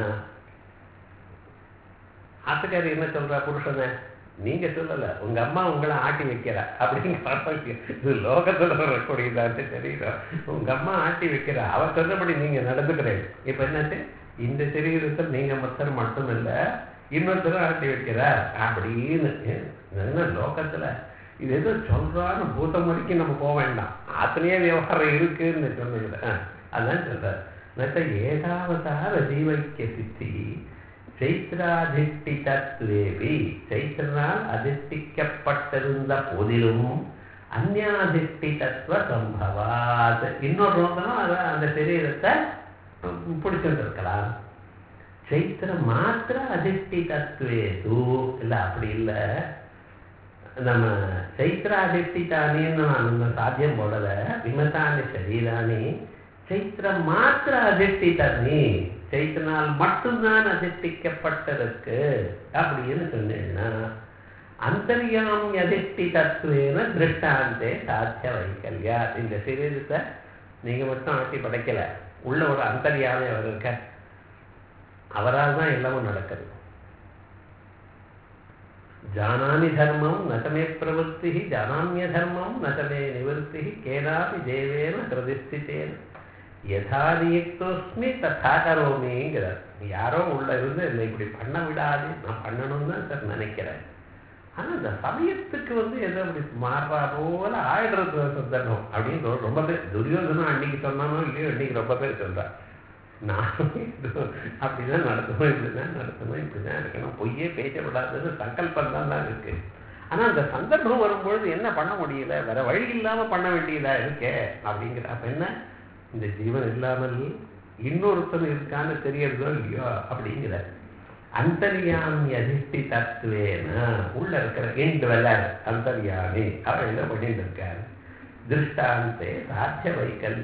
ஆத்துக்காரி என்ன சொல்றா புருஷனை நீங்க சொல்லல உங்க அம்மா உங்களை ஆட்டி வைக்கிறா அப்படின்னு இது லோகத்துல வரக்கூடியதாட்டு தெரியும் உங்க அம்மா ஆட்டி வைக்கிறா அவர் சொன்னபடி நீங்க நடந்துக்கிறேன் இப்ப என்னாச்சு இந்த சரீரத்தில் நீங்க மொத்தம் மட்டும் இல்ல இன்னொருத்தரும் ஆட்டி வைக்கிறார் அப்படின்னு என்ன லோகத்துல இது ஏதோ சொல்றான்னு பூத்தம் வரைக்கும் நம்ம போக வேண்டாம் ஆத்திரையே விவகாரம் இருக்குன்னு சொன்னதுல அதான் சொல்றார் நட்ட ஏகாவதார ஜீவைக்கிய சித்தி சைத்திராதிஷ்டிதத்வேபி சைத்திரனால் அதிஷ்டிக்கப்பட்டிருந்த போதிலும் அந்நாதிஷ்டிதத்துவ சம்பவாத் இன்னொரு நோக்கணும் அதை அந்த சரீரத்தை பிடிச்சிட்டு இருக்கலாம் சைத்திர மாத்திர அதிஷ்டிதத்வேது இல்லை அப்படி இல்லை நம்ம சைத்திராதிஷ்டிதானின்னு நான் சாத்தியம் போடல விமதானி சரீராணி சைத்திர மாத்திர அதிஷ்டிதானி சைத்தனால் மட்டும்தான் அதிஷ்டிக்கப்பட்டிருக்கு அப்படின்னு சொன்னேன்னா அந்தரியாம் அதிஷ்டி தத்துவேன திருஷ்டாந்தே சாத்திய வைக்கல்யா இந்த சரீரத்தை நீங்க மட்டும் ஆட்டி படைக்கல உள்ள ஒரு அந்தரியாமே அவர் இருக்க அவரால் தான் எல்லாமும் நடக்குது ஜானாமி தர்மம் நதமே பிரவருத்தி ஜானாமிய தர்மம் நதமே நிவர்த்தி கேனாபி தேவேன பிரதிஷ்டித்தேன் யதாதியுக்தோஸ்மி ததா கரோமிங்கிறார் யாரோ உள்ள இருந்து என்னை இப்படி பண்ண விடாது நான் பண்ணணும்னு தான் சார் நினைக்கிறேன் ஆனா இந்த சமயத்துக்கு வந்து எதோ அப்படி மாறுறா போல ஆயிடுறது சந்தர்ப்பம் அப்படின்னு ரொம்ப பேர் துரியோதனம் அன்னைக்கு சொன்னானோ இல்லையோ இன்னைக்கு ரொம்ப பேர் சொல்றா நான் அப்படிதான் நடத்தணும் இப்படிதான் நடத்தணும் இப்படிதான் இருக்கணும் பொய்யே பேச விடாதுன்னு சங்கல்பம் தான் தான் இருக்கு ஆனா அந்த சந்தர்ப்பம் வரும்பொழுது என்ன பண்ண முடியல வேற வழி இல்லாம பண்ண வேண்டியதா இருக்கே அப்படிங்கிற அப்ப என்ன இந்த ஜீவன் இல்லாமல் இன்னொருத்தன் இருக்கான்னு தெரியறதோ இல்லையோ அப்படிங்கிற அந்தர்யாமி அதிஷ்டி தத்துவேன உள்ள இருக்கிற இன்டுவலர் அந்தர்யாமி அவர் என்ன பண்ணிட்டு இருக்காரு திருஷ்டாந்தே சாத்திய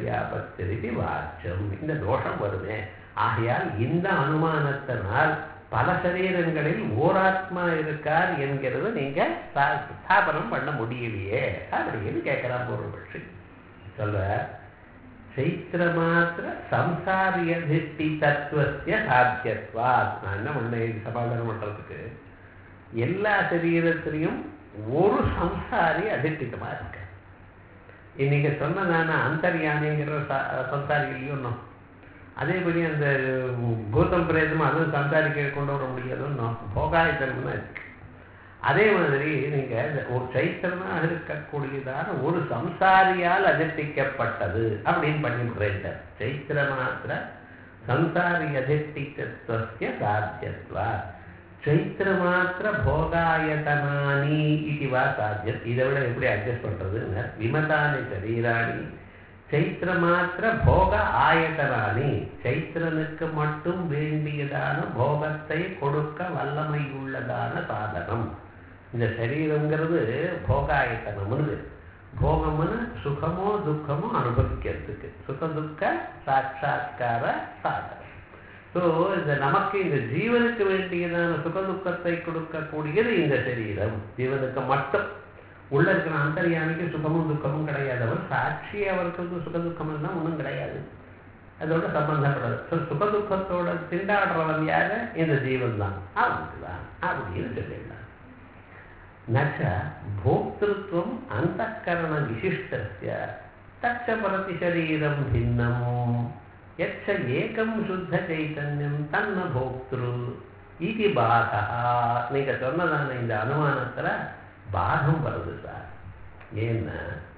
வைக்கல்யாபத்திரிதி வாச்சம் இந்த தோஷம் வருமே ஆகையால் இந்த அனுமானத்தினால் பல சரீரங்களில் ஓராத்மா இருக்கார் என்கிறது நீங்க ஸ்தா- ஸ்தாபனம் பண்ண முடியலையே அப்படின்னு கேட்கிறான் பூர்வபட்சி சொல்ற சைத்திரமாத்திர சம்சாரியதிஷ்டி தத்துவத்திய சாத்தியத்வா நான் என்ன பண்ணேன் சமாதானம் பண்றதுக்கு எல்லா சரீரத்திலையும் ஒரு சம்சாரி அதிஷ்டிதமா இருக்கு இன்னைக்கு சொன்ன நான் அந்தர்யானிங்கிற ச- சம்சாரி இல்லையோன்னும் அதேபடி அந்த பூதம் பிரேதம் அதுவும் சம்சாரிக்க கொண்டு வர முடியாதுன்னு போகாயத்தனம்னா இருக்கு அதே மாதிரி நீங்க இந்த ஒரு சைத்திரமாக இருக்கக்கூடியதான ஒரு சம்சாரியால் அதிர்ஷ்டிக்கப்பட்டது அப்படின்னு பண்ணிவிடுறேன் சார் சைத்திர மாத்திர சம்சாரி அதிர்ஷ்டிக்கத்துவசிய சாத்தியத்வா சைத்திர மாத்திர போகாயதனானி இது வா சாத்தியம் இதை விட எப்படி அட்ஜஸ்ட் பண்றதுன்னு விமதானி சரீராணி சைத்திர மாத்திர போக ஆயத்தனானி சைத்திரனுக்கு மட்டும் வேண்டியதான போகத்தை கொடுக்க வல்லமையுள்ளதான சாதனம் இந்த சரீரங்கிறது போகாயத்தனம்னு போகம்னு சுகமோ துக்கமோ அனுபவிக்கிறதுக்கு சுக துக்க சாட்சா்கார சாதனம் ஸோ இந்த நமக்கு இந்த ஜீவனுக்கு வேண்டியதான சுக துக்கத்தை கொடுக்கக்கூடியது இந்த சரீரம் ஜீவனுக்கு மட்டும் உள்ள இருக்கிற அந்தரியாமிக்கு சுகமும் துக்கமும் கிடையாது அவர் சாட்சி அவருக்கு சுக துக்கம் எல்லாம் ஒன்றும் கிடையாது அதோட சம்பந்தப்படாது ஸோ சுக துக்கத்தோட திண்டாடுறவன் யாரு இந்த ஜீவன் தான் அவனுக்கு தான் அப்படின்னு சொல்லிடலாம் நச்ச போக்திருத்துவம் அந்தக்கரண விசிஷ்டஸ்ய தச்ச பிரதி சரீரம் பின்னம் எச்ச ஏகம் சுத்த சைத்தன்யம் தன்ன போக்திரு இது பாகா நீங்க சொன்னதான இந்த அனுமானத்துல பாகம் வருது சார் ஏன்னா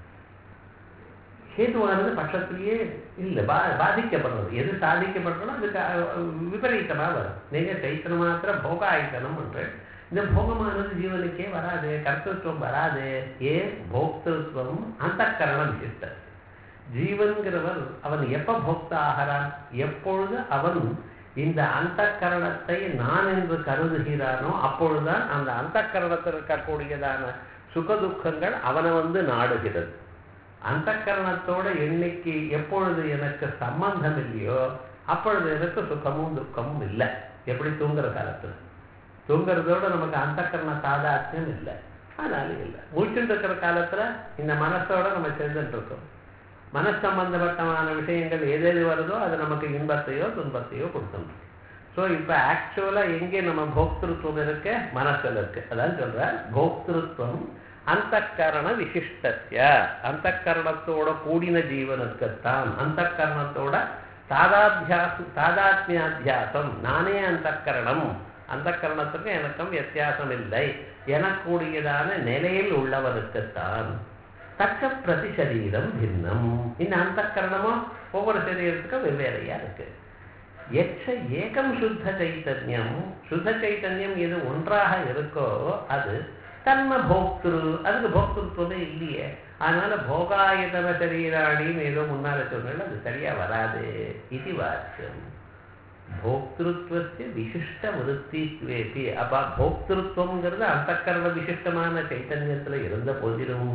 ஹேதுவானது பட்சத்திலேயே இல்லை பா பாதிக்கப்படுறது எது சாதிக்கப்படுறதோ அதுக்கு அஹ், விபரீதமா வரும் நீங்க சைத்தன மாத்திர போகாயத்தனம் என்று இந்த போகமானது ஜீவனுக்கே வராது கர்த்தத்துவம் வராது ஏன் போக்திருத்துவம் அந்த கரணம் விசிஷ்டம் ஜீவன்கிறவர் அவன் எப்ப போக்தா ஆகிறான் எப்பொழுது அவன் இந்த அந்த கரணத்தை நான் என்று கருதுகிறானோ அப்பொழுதுதான் அந்த அந்த கரணத்தில் இருக்கக்கூடியதான சுகதுக்கங்கள் அவனை வந்து நாடுகிறது அந்த கரணத்தோட எண்ணிக்கை எப்பொழுது எனக்கு சம்பந்தம் இல்லையோ அப்பொழுது எனக்கு சுகமும் துக்கமும் இல்லை எப்படி தூங்குற காலத்துல தூங்குறதோட நமக்கு அந்த கரண சாதாத்தியம் இல்லை அதனால இல்லை மூச்சுட்டு இருக்கிற காலத்துல இந்த மனசோட நம்ம சேர்ந்துட்டு இருக்கோம் மனசு சம்பந்தப்பட்டமான விஷயங்கள் எது எது வருதோ அது நமக்கு இன்பத்தையோ துன்பத்தையோ கொடுத்துடும் ஸோ இப்போ ஆக்சுவலாக எங்கே நம்ம போக்திருத்துவம் இருக்கு மனசில் இருக்கு அதான் சொல்ற போக்திருத்துவம் அந்த கரண விசிஷ்டத்திய அந்த கரணத்தோட கூடின ஜீவனுக்குத்தான் அந்த கரணத்தோட தாதாத்தியாசம் தாதாத்மியாத்தியாசம் நானே அந்த கரணம் அந்த கரணத்துக்கு எனக்கும் வித்தியாசம் இல்லை எனக்கூடியதான நிலையில் உள்ளவருக்குத்தான் தக்க பிரதி சரீரம் பின்னம் இந்த அந்த கரணமும் ஒவ்வொரு சரீரத்துக்கும் வெவ்வேறையா இருக்கு எச்ச ஏகம் சுத்த சைத்தன்யம் சுத்த சைத்தன்யம் எது ஒன்றாக இருக்கோ அது தன்ம போக்திரு அதுக்கு போக்திருத்துவமே இல்லையே அதனால போகாயதன சரீராணின்னு ஏதோ முன்னால சொன்னால அது சரியா வராது இது வாக்கியம் போக்திருத்துவத்தை விசிஷ்ட விருத்தித்வேபி அப்ப போக்திருத்துவங்கிறது அந்தக்கரண விசிஷ்டமான சைத்தன்யத்துல இருந்த போதிலும்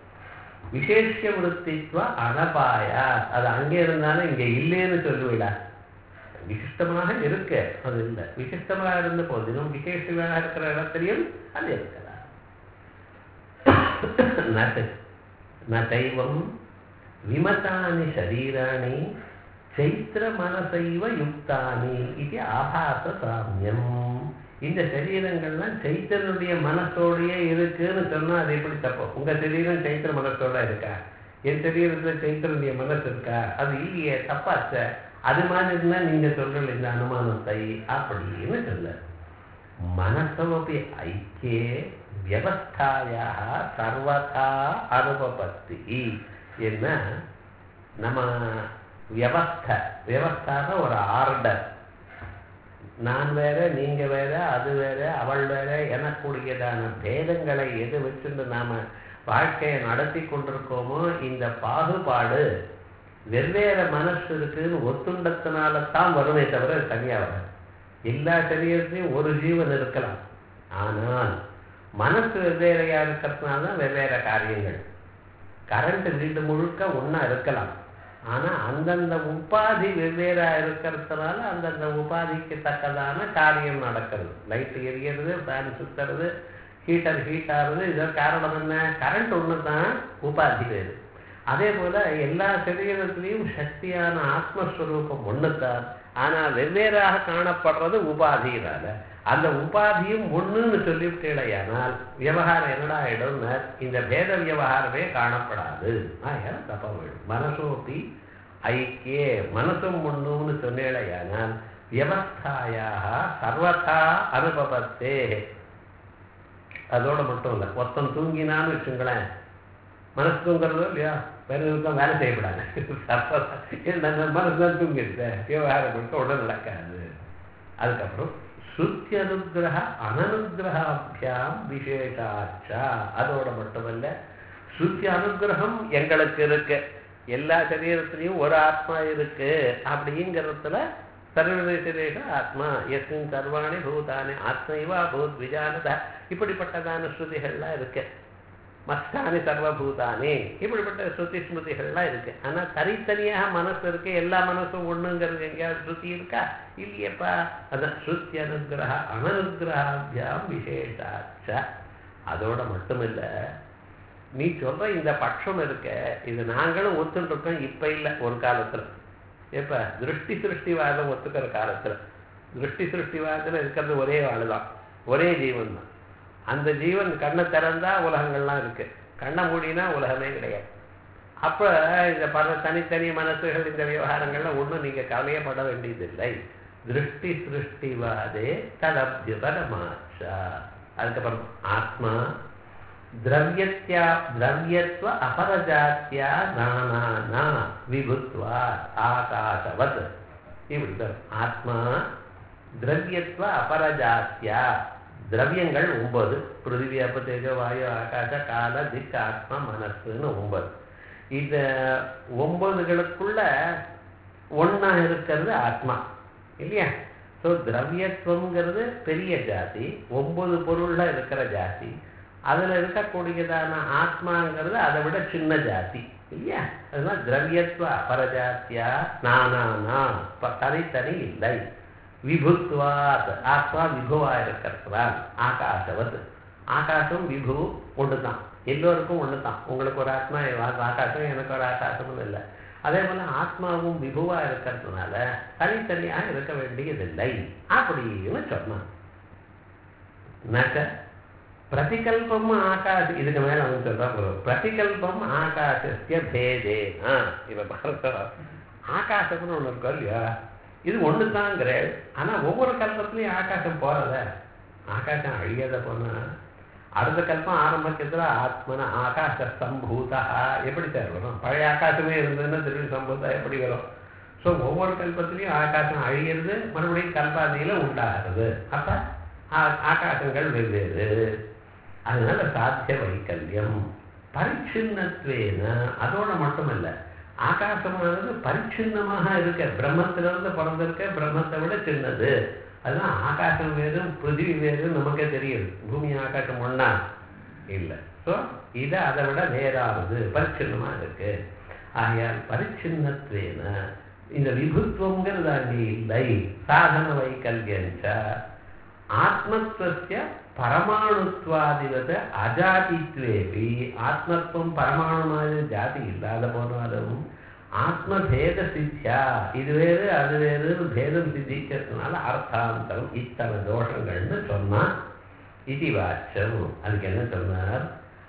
விசேஷ விருத்தித்வ அனபாயா அது அங்கே இருந்தாலும் இங்க இல்லைன்னு சொல்லுவிடா விசிஷ்டமாக இருக்கு அது இல்லை விசிஷ்டமாக இருந்த போதிலும் விசேஷமாக இருக்கிற இடத்துலையும் அது இருக்கலாம் நைவம் விமதானி சரீராணி சைத்திர மனசைவ யுக்தானி இது ஆபாச சாமியம் இந்த சரீரங்கள்லாம் சைத்தனுடைய மனசோடையே இருக்குன்னு சொன்னா அது எப்படி தப்பு உங்க சரீரம் சைத்திர மனசோட இருக்கா என் சரீரத்துல சைத்திரனுடைய மனசு இருக்கா அது இல்லையே தப்பாச்ச அது மாதிரி இருந்தா நீங்க சொல்றீங்க இந்த அனுமானத்தை அப்படின்னு சொல்ல மனசோபி ஐக்கியே வியவஸ்தாயா சர்வதா அனுபபத்தி என்ன நம்ம வியவஸ்த வியவஸ்தான ஒரு ஆர்டர் நான் வேற நீங்க வேற அது வேற அவள் வேற எனக்கூடியதான பேதங்களை எது வச்சுட்டு நாம வாழ்க்கையை நடத்தி கொண்டிருக்கோமோ இந்த பாகுபாடு வெவ்வேறு மனசு இருக்குன்னு ஒத்துண்டத்தினால தான் வருமே தவிர தனியா வர எல்லா சரீரத்திலையும் ஒரு ஜீவன் இருக்கலாம் ஆனால் மனசு வெவ்வேறையா இருக்கிறதுனால தான் வெவ்வேறு காரியங்கள் கரண்ட் வீடு முழுக்க ஒன்றா இருக்கலாம் ஆனா அந்தந்த உபாதி வெவ்வேறா இருக்கிறதுனால அந்தந்த உபாதிக்கு தக்கதான காரியம் நடக்கிறது லைட் எரியறது ஃபேன் சுத்துறது ஹீட்டர் ஹீட் ஆகுது இதற்கு காரணம் என்ன கரண்ட் ஒன்று தான் உபாதி வேறு அதே போல எல்லா சரீரத்திலையும் சக்தியான ஆத்மஸ்வரூபம் ஒண்ணுதான் ஆனா வெவ்வேறாக காணப்படுறது உபாதியினால அந்த உபாதியும் ஒண்ணுன்னு சொல்லிவிட்டேடையானால் விவகாரம் என்னடா ஆயிடும்னா இந்த பேத விவகாரமே காணப்படாது ஆயா தப்ப வேணும் மனசோப்பி ஐக்கியே மனசும் ஒண்ணுன்னு சொன்னேடையானால் வியவஸ்தாயாக சர்வதா அனுபவத்தே அதோட மட்டும் இல்லை ஒருத்தன் தூங்கினான்னு வச்சுங்களேன் மனசு தூங்குறதோ இல்லையா வேற எதுக்கும் வேலை செய்யப்படாது மனசு தான் தூங்கிடுது விவகாரம் கொடுக்க உடனே நடக்காது அதுக்கப்புறம் சுத்தி அனுகிரக அனனுகிரகாபியாம் விசேஷாச்சா அதோட மட்டுமல்ல சுத்தி அனுகிரகம் எங்களுக்கு இருக்கு எல்லா சரீரத்திலையும் ஒரு ஆத்மா இருக்கு அப்படிங்கிறதுல சர்வதேச ஆத்மா எஸ்மின் சர்வாணி பூதானி ஆத்மைவா பூத் விஜானத இப்படிப்பட்டதான ஸ்ருதிகள்லாம் இருக்கு மஸ்தானி சர்வபூதானி இப்படிப்பட்ட ஸ்ருதி ஸ்மிருதிகள்லாம் இருக்கு ஆனா தனித்தனியாக மனசு இருக்கு எல்லா மனசும் ஒண்ணுங்கிறது எங்கேயாவது ஸ்ருதி இருக்கா இல்லையப்பா அதான் ஸ்ருத்தி அனுகிரக அனனுகிரகாபியாம் விசேஷாச்ச அதோட மட்டுமில்ல நீ சொல்ற இந்த பட்சம் இருக்க இது நாங்களும் ஒத்துட்டு இருக்கோம் இப்ப இல்லை ஒரு காலத்துல எப்ப திருஷ்டி சிருஷ்டிவாதம் ஒத்துக்கிற காலத்துல திருஷ்டி சிருஷ்டிவாதத்துல இருக்கிறது ஒரே ஆளுதான் ஒரே ஜீவன் தான் அந்த ஜீவன் கண்ணை திறந்தா உலகங்கள்லாம் இருக்கு கண்ணை மூடினா உலகமே கிடையாது அப்ப இந்த பல தனித்தனி மனசுகள் இந்த விவகாரங்கள்லாம் ஒன்றும் நீங்க கவலையப்பட வேண்டியதில்லை திருஷ்டி சிருஷ்டிவாதே ததபியுதரமாச்சா அதுக்கப்புறம் ஆத்மா திரவியத்யா திரவியத்துவ அபரஜாத்தியா நானா விபுத்வா ஆகாசவத் இப்படி வரும் ஆத்மா திரவியத்துவ அபரஜாத்தியா திரவியங்கள் ஒன்பது பிருத்திவி அப்ப தேஜ வாயு ஆகாச கால திக் ஆத்மா மனசுன்னு ஒன்பது இந்த ஒன்பதுகளுக்குள்ள ஒன்னா இருக்கிறது ஆத்மா இல்லையா ஸோ திரவியத்துவங்கிறது பெரிய ஜாதி ஒன்பது பொருள்ல இருக்கிற ஜாதி அதுல இருக்கக்கூடியதான ஆத்மாங்கிறது அதை விட சின்ன ஜாதி இல்லையா அதுதான் திரவியத்துவ அபரஜாத்தியா நானா தனித்தனி இல்லை விபுத்வாத் ஆத்மா விபுவா இருக்கிறதுனால் ஆகாசவத் ஆகாசம் விபு ஒன்று தான் எல்லோருக்கும் ஒன்று தான் உங்களுக்கு ஒரு ஆத்மா ஆகாசம் எனக்கு ஒரு ஆகாசமும் இல்லை அதே போல ஆத்மாவும் விபுவா இருக்கிறதுனால தனித்தனியா இருக்க வேண்டியதில்லை அப்படின்னு சொன்னான் நக பிரதிகல்பம் ஆகாஷ் இதுக்கு மேல அவன் சொல்றா பிரதிகல்பம் ஆகாசஸ்ய பேதேனா இவ பாருங்க ஆகாசம்னு ஒண்ணு இருக்கோ இல்லையா இது ஒன்று தாங்கிற ஆனா ஒவ்வொரு கல்பத்திலையும் ஆகாசம் போறத ஆகாசம் அழியாத போனா அடுத்த கல்பம் ஆரம்பிக்கிறதுல ஆத்மன ஆகாச சம்பூதா எப்படி சார் வரும் பழைய ஆகாசமே இருந்ததுன்னா திரும்பி சம்பூதா எப்படி வரும் ஸோ ஒவ்வொரு கல்பத்திலையும் ஆகாசம் அழியிறது மறுபடியும் கல்பாதியில உண்டாகிறது அப்ப ஆகாசங்கள் வெவ்வேறு அதனால சாத்திய வைக்கல்யம் பரிச்சின்னத்வேன அதோட மட்டுமல்ல ஆகாசமானது பரிச்சின்னமாக இருக்க பிரம்மத்திலிருந்து பிறந்திருக்க பிரம்மத்தை விட சின்னது அதுதான் ஆகாசம் வேறு பிருத்திவி வேறு நமக்கே தெரியுது பூமி ஆகாசம் ஒண்ணா இல்லை ஸோ இது அதை விட வேறானது பரிச்சின்னமா இருக்கு ஆகையால் பரிச்சின்னத்வேன இந்த விபுத்துவங்கிறது அங்கே இல்லை சாதன வைக்கல்யஞ்ச ஆத்மத்துவசிய பரமாணுத்வாதிவத அஜாதித்வேபி ஆத்மத்துவம் பரமாணு மாதிரி ஜாதி இல்லாத போனாலும் ஆத்மபேத சித்தியா இது வேறு அது வேறு பேதம் சித்திக்கிறதுனால அர்த்தாந்தரம் இத்தனை தோஷங்கள்னு சொன்னா இது வாச்சம் அதுக்கு என்ன சொன்னார்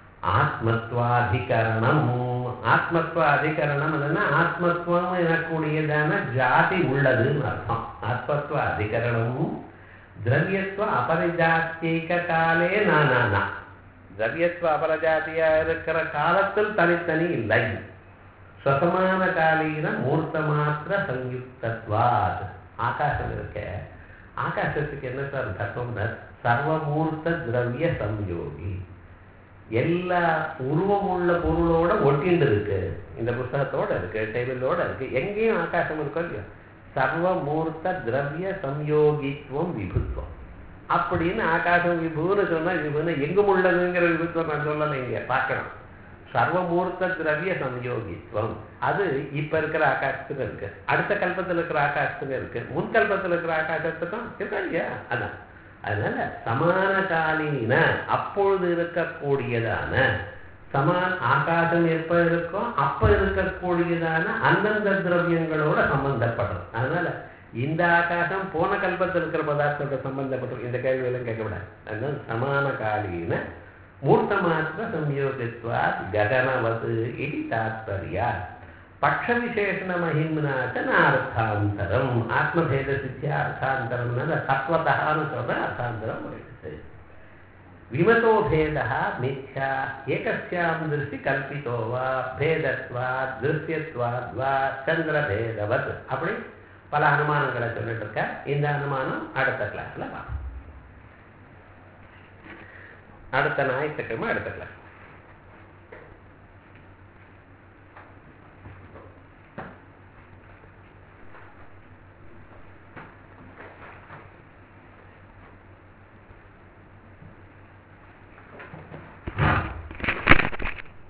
ஆத்மத்வாதிகரணம் ஆத்மத்வ அதிகரணம் என்னன்னா ஆத்மத்துவம் எனக்கூடியதான ஜாதி உள்ளதுன்னு அர்த்தம் ஆத்மத்துவ அதிகரணமும் திரவியத்துவ அபரிஜாத்தியக காலே நானா திரவியத்துவ அபரஜாத்தியா இருக்கிற காலத்தில் தனித்தனி இல்லை சுசமான காலீன மூர்த்த மாத்திர சயுக்தத்வாத் ஆகாசம் இருக்க ஆகாசத்துக்கு என்ன சார் தத்துவம்னா சர்வமூர்த்த திரவிய சம்யோகி எல்லா உருவமுள்ள பொருளோட ஒட்டிண்டு இருக்கு இந்த புஸ்தகத்தோட இருக்கு டேபிளோட இருக்கு எங்கேயும் ஆகாசம் இருக்கோ இல்லையோ சர்வமூர்த்த திரவிய சம்யோகித்துவம் விபுத்துவம் அப்படின்னு ஆகாசம் விபுன்னு சொன்னா விபுன்னு எங்கும் உள்ளதுங்கிற விபுத்துவம் நான் சொல்லலை இங்க பார்க்கணும் சர்வமூர்த்த திரவிய சம்யோகித்துவம் அது இப்ப இருக்கிற ஆகாசத்துக்கு இருக்கு அடுத்த கல்பத்தில் இருக்கிற ஆகாசத்துக்கு இருக்கு முன் கல்பத்தில் இருக்கிற ஆகாசத்துக்கும் இருக்கா இல்லையா அதான் அதனால சமான காலீன அப்பொழுது இருக்கக்கூடியதான சமான ஆகாசம் எப்ப இருக்கோ அப்ப இருக்கக்கூடியதான அந்தந்த திரவியங்களோட சம்பந்தப்படும் அதனால இந்த ஆகாசம் போன கல்பத்தில் இருக்கிற பதார்த்தத்தோட சம்பந்தப்படும் இந்த கேள்வியெல்லாம் கேட்கக்கூடாது அதனால சமான காலீன மூர்த்தமாத்திர சம்யோகித்வாத் ககனவது இது தாத்பர்யா பட்சவிசேஷண மகிம்னாச்ச அர்த்தாந்தரம் ஆத்மபேத சித்தியா அர்த்தாந்தரம்னால சத்வதான்னு சொல்ற அர்த்தாந்தரம் போயிடுச்சு விமதோ பேதா மித்யா ஏகஸ்யாம் திருஷ்டி கல்பிதோ வா பேதத்வாத் திருஷ்யத்வாத் வா சந்திரபேதவத் அப்படி பல அனுமானங்களை சொல்லிட்டு இருக்க இந்த அனுமானம் அடுத்த கிளாஸ்ல பார்ப்போம் அடுத்த ஞாயிற்றுக்கிழமை அடுத்த கிளாஸ்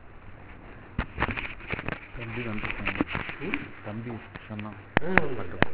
தம்பி வந்துட்டாங்க தம்பி சொன்னான் ம்